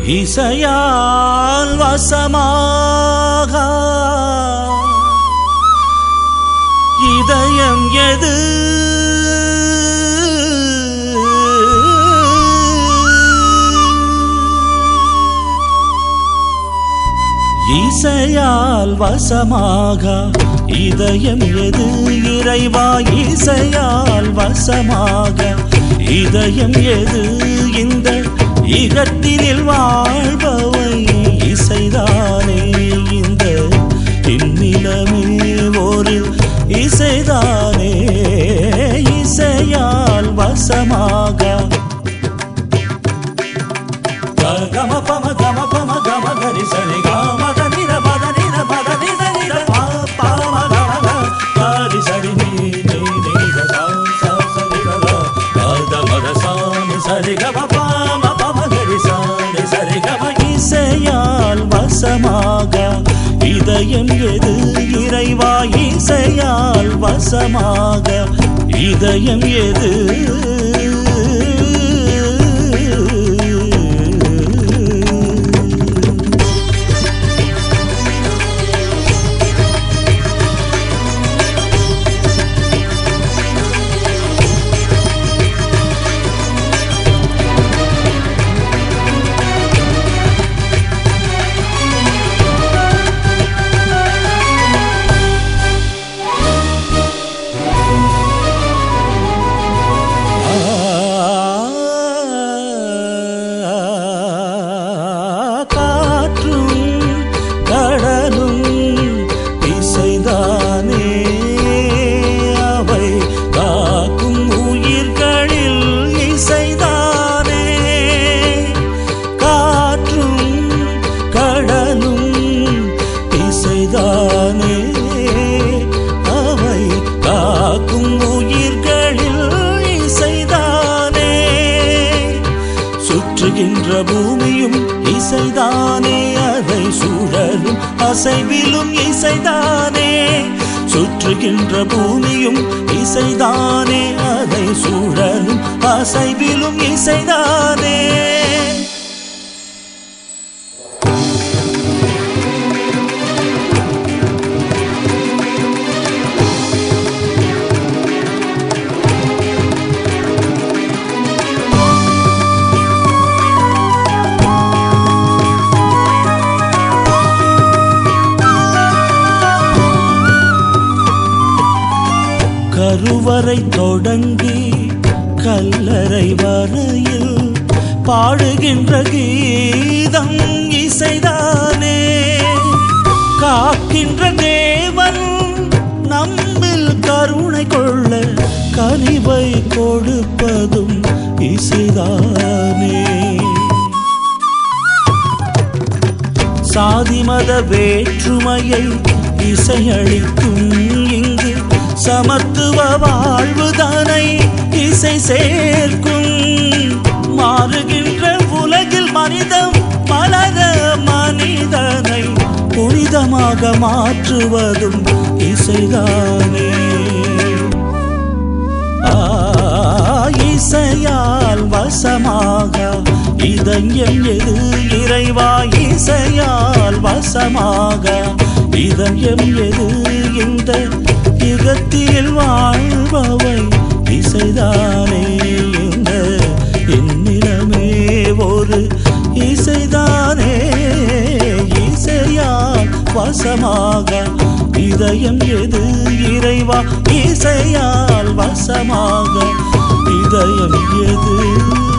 இசையால் வசமாக இதயம் எது இசையால் வசமாக இதயம் எது இறைவா இசையால் வசமாக இதயம் எது இந்த இகத்தினில் வாழ்பவை இசைதானே இந்த இந்நிலமே ஒரு இசைதானே இசையால் வசமாக கம பம கம பம கம கரி சரி கம த நிர பத நிர பத நிர நிர பா பா ம க ம க கரி சரி நீ நீ நீ த சா சா ச நி ர ர க த ம த சா நி சரி க ம பா ம ப ம கரி சா நி சரி க ம இசையால் வசமாக இதயம் எது இறைவா இசையால் வசமாக இதயம் எது காற்றும் கடலும் இசைதானே அவை காக்கும் உயிர்களில் இசைதானே காற்றும் கடலும் இசைதானே அவை காக்கும் உயிர்களில் இசைதானே சுற்றுகின்ற பூமியும் இசைதானே அதை சுழலும் அசைவிலும் இசைதானே சுற்றுகின்ற பூமியும் இசைதானே அதை சுழலும் அசைவிலும் இசைதானே கருவறை தொடங்கி கல்லறை வரையில் பாடுகின்ற கீதம் இசைதானே காக்கின்ற தேவன் நம்மில் கருணை கொள்ள கனிவை கொடுப்பதும் இசைதானே சாதி மத வேற்றுமையை இசையளிக்கும் இங்கு சமத்துவ வாழ்வுதானை இசை சேர்க்கும் மாறுகின்ற உலகில் மனிதம் மலர மனிதனை புனிதமாக மாற்றுவதும் இசைதானே ஆ, இசையால் வசமாக இதயம் எது இறைவா இசையால் வசமாக இதயம் எது இந்த யுகத்தில் வாழ்பவை இசைதானே இந்த என்னிடமே ஒரு இசைதானே இசையால் வசமாக இதயம் எது இறைவா இசையால் வசமாக இதயம் எது